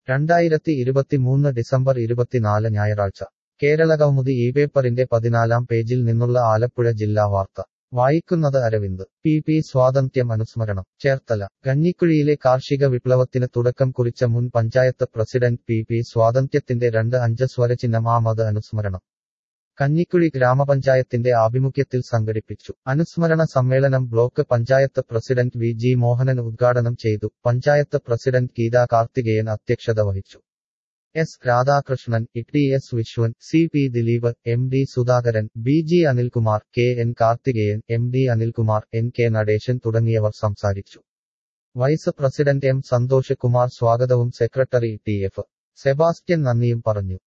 രണ്ടായിരത്തി ഇരുപത്തിമൂന്ന് ഡിസംബർ ഇരുപത്തിനാല് ഞായറാഴ്ച കേരള കൗമുദി ഈ പേപ്പറിന്റെ പതിനാലാം പേജിൽ നിന്നുള്ള ആലപ്പുഴ ജില്ലാ വാർത്ത വായിക്കുന്നത് അരവിന്ദ് പി പി സ്വാതന്ത്ര്യം അനുസ്മരണം ചേർത്തല കഞ്ഞിക്കുഴിയിലെ കാർഷിക വിപ്ലവത്തിന് തുടക്കം കുറിച്ച മുൻ പഞ്ചായത്ത് പ്രസിഡന്റ് പി പി സ്വാതന്ത്ര്യത്തിന്റെ രണ്ട് അഞ്ച് സ്വരചിഹ്നം ആമത് അനുസ്മരണം കഞ്ഞിക്കുഴി ഗ്രാമപഞ്ചായത്തിന്റെ ആഭിമുഖ്യത്തിൽ സംഘടിപ്പിച്ചു അനുസ്മരണ സമ്മേളനം block panchayat president V G Mohanan ഉദ്ഘാടനം ചെയ്തു പഞ്ചായത്ത് പ്രസിഡന്റ് ഗീതാ കാർത്തികേയൻ അധ്യക്ഷത വഹിച്ചു S Radhakrishnan T S Viswan C P Dileep M D Sudhakaran B G Anilkumar K N Karthikeyan M D Anilkumar N K Natesan തുടങ്ങിയവർ സംസാരിച്ചു vice president M Santhosh Kumar സ്വാഗതവും സെക്രട്ടറി ടി എഫ് സെബാസ്റ്റ്യൻ നന്ദിയും പറഞ്ഞു